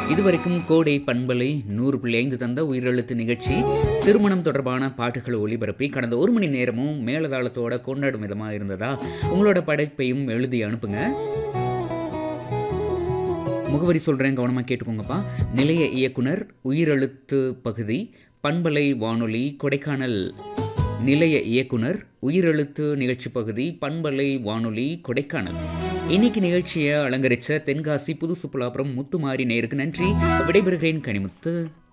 இதுவரைக்கும் கோடை பண்பலை நூறு புள்ளி ஐந்து தந்த உயிரெழுத்து நிகழ்ச்சி திருமணம் தொடர்பான பாட்டுகளை ஒளிபரப்பி கடந்த ஒரு மணி நேரமும் மேலதாளத்தோட கொண்டாடும் விதமாக இருந்ததா உங்களோட படைப்பையும் எழுதி அனுப்புங்க முகவரி சொல்கிறேன் கவனமாக கேட்டுக்கோங்கப்பா நிலைய இயக்குனர் உயிரெழுத்து பகுதி பண்பலை வானொலி கொடைக்கானல் நிலைய இயக்குனர் உயிரெழுத்து நிகழ்ச்சி பகுதி பண்பலை வானொலி கொடைக்கானல் இன்னைக்கு நிகழ்ச்சியை அலங்கரித்த தென்காசி புதுசு புலாபுரம் முத்துமாரி நேருக்கு நன்றி விடைபெறுகிறேன் கனிமுத்து